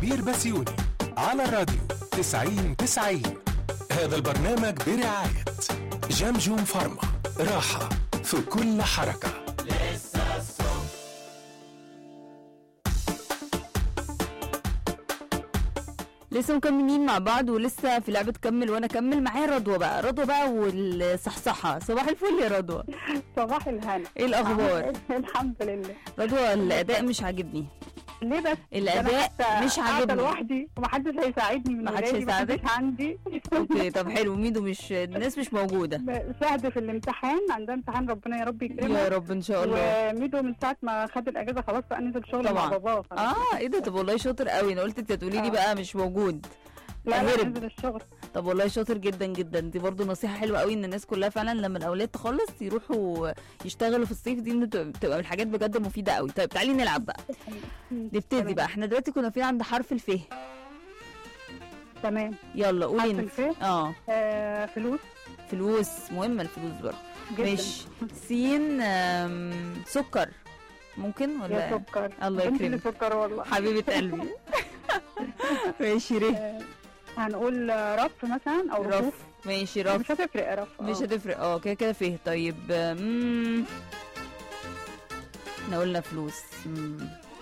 عبير بسيوني على الراديو 90 90 هذا البرنامج برعاية جمجم فارما راحة في كل حركة لسه مكملين مع بعض ولسه في لعبة كمل وانا كمل معايا رضوى بقى رضوى بقى والصحصحة صباح الفل يا رضوى صباح الهنا ايه الاخبار الحمد لله رضوى الاداء مش عاجبني ليه بس الأداء ده أنا مش حتى عاجبني. قاعدة لوحدي ومحدش هيساعدني من محدش ولادي هيساعدك؟ محدش عندي اوكي طب حلو ميدو مش الناس مش موجودة شهد في الامتحان عندها امتحان ربنا يا رب يا يكرمها رب ان شاء الله وميدو من ساعة ما خد الأجازة خلاص بقى نزل شغل طبعا. مع باباه خلاص. اه ايه ده طب والله شاطر قوي انا قلت انت تقولي لي آه. بقى مش موجود لا لا هرب. نزل الشغل طب والله شاطر جدا جدا دي برضو نصيحة حلوة قوي ان الناس كلها فعلا لما الاولاد تخلص يروحوا يشتغلوا في الصيف دي إنه تبقى بتبقى من الحاجات بجد مفيدة قوي طيب تعالي نلعب بقى نبتدي تمام. بقى احنا دلوقتي كنا فين عند حرف الف تمام يلا قولي حرف انت الف اه آه فلوس فلوس مهمة الفلوس برضه جدا ماشي سين آم، سكر ممكن يا ولا سكر الله بنتي اللي يكرمك. سكر والله حبيبة قلبي ماشي رف آه هنقول آه، رف مثلا أو رفوف رف ماشي رف مش هتفرق رف مش آه. هتفرق اه كده كده فيه طيب امم احنا قلنا فلوس مم.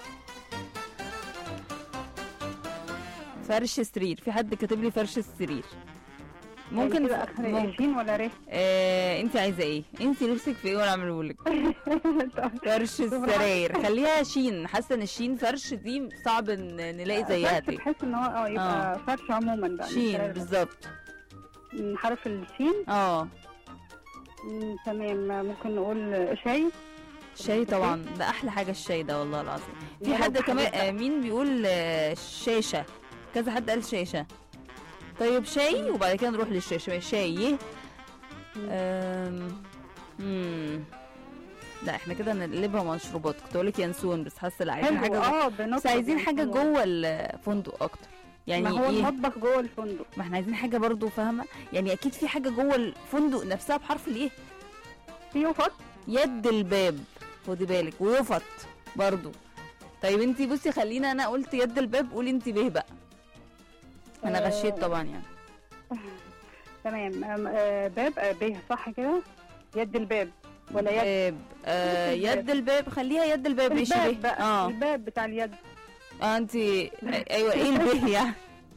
فرش سرير في حد كاتب لي فرش السرير ممكن يعني كده آخر ممكن شين ولا ريح آه، انت عايزه ايه انت نفسك في ايه وانا اعمله لك فرش السراير خليها شين حاسه ان الشين فرش دي صعب ان نلاقي زيها فرش تاني تحس ان هو اه يبقى فرش عموما بقى مش شين سراير بس. بالظبط من حرف الشين اه مم، تمام ممكن نقول شاي شاي طبعا ده احلى حاجه الشاي ده والله العظيم في يا حد رب كمان حبيبتي. آه، مين بيقول آه، شاشه كذا حد قال شاشه طيب شاي وبعد كده نروح للشاشه شاي أم... مم. لا احنا كده نقلبها مشروبات كنت اقول لك ينسون بس حاسه لا عايزين حلو حاجه اه بس بنطلب عايزين يعني حاجه هو- جوه الفندق اكتر يعني ما هو ايه المطبخ جوه الفندق ما احنا عايزين حاجه برضو فاهمه يعني اكيد في حاجه جوه الفندق نفسها بحرف الايه في يوفط يد الباب خدي بالك ويفط برضو طيب انتي بصي خلينا انا قلت يد الباب قولي انتي به بقى انا آه. غشيت طبعا يعني تمام أم- آه، باب آه، به صح كده يد الباب ولا يد باب آه الباب. يد الباب خليها يد الباب ماشي الباب به بقى اه الباب بتاع اليد اه انتي ايوه ايه البه يعني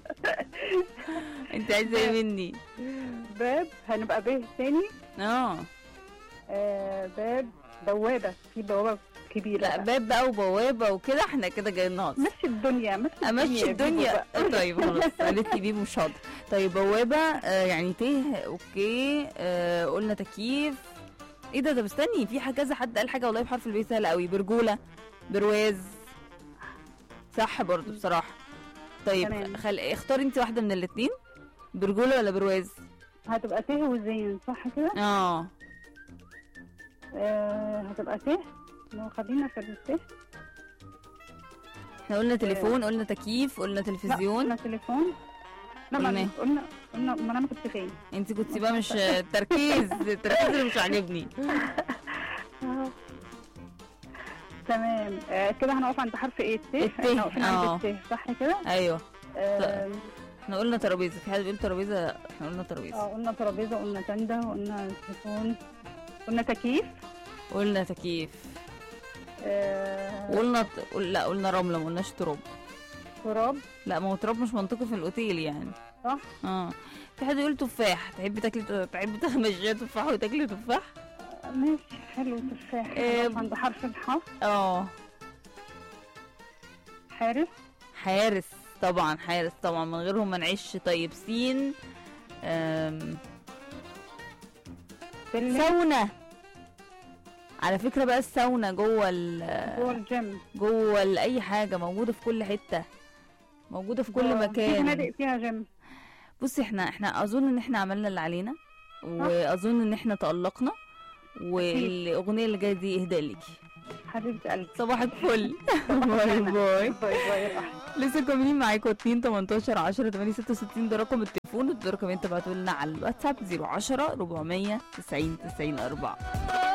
انت عايزه ايه مني باب هنبقى به تاني اه آه، باب بوابة في بوابة كبيرة لا بقى. باب بقى وبوابه وكده احنا كده جايين ناقص مشي الدنيا مشي امشي الدنيا بيبو بقى. طيب خلاص قالت لي بيبو مش حاضر طيب بوابه آه يعني ته اوكي آه قلنا تكييف ايه ده ده استني في حاجه كذا حد قال حاجه والله بحرف البي سهله قوي برجوله برواز صح برضو بصراحه طيب تمام. خل... اختاري انت واحده من الاثنين برجوله ولا برواز هتبقى ته وزين صح كده اه آه، هتبقى ته لو خلينا في الته احنا قلنا تليفون قلنا تكييف قلنا لا تلفزيون قلنا تليفون لا ما قلنا أنا- قلنا قلنا ما انا كنت فين انت كنت بقى مش تركيز التركيز اللي مش عاجبني آه. تمام آه كده هنقف عند حرف ايه الت الت، احنا واقفين آه. عند الت صح كده ايوه آه احنا قلنا ترابيزه في حد بيقول ترابيزه احنا قلنا ترابيزه آه، قلنا ترابيزه قلنا تندة قلنا تليفون قلنا تكييف قلنا تكييف آه وقلنا ت... قل- لا قلنا رمله ما قلناش تراب تراب لا ما هو تراب مش منطقي في الاوتيل يعني صح اه في حد يقول تفاح تحبي تاكلي تحبي تمشي تفاح وتاكلي تفاح آه، ماشي حلو تفاح آه، هنقف عند حرف الحاء اه حارس حارس طبعا حارس طبعا من غيرهم ما نعيش طيب سين أم... سلم ساونا على فكرة بقى الساونا جوه ال جوه الجيم جوه ال- اي حاجة موجودة في كل حتة موجودة في كل آه، في مكان فنادق فيها جيم بصي احنا احنا اظن ان احنا عملنا اللي علينا واظن ان احنا تألقنا والاغنية اللي جاية دي اهداء ليكي حبيبة قلبي صباحك فل باي باي باي باي لسه مكملين معاكم 2 18 10 8 66 ده رقم التليفون وتقدروا كمان تبعتوا لنا على الواتساب 010 490 90 4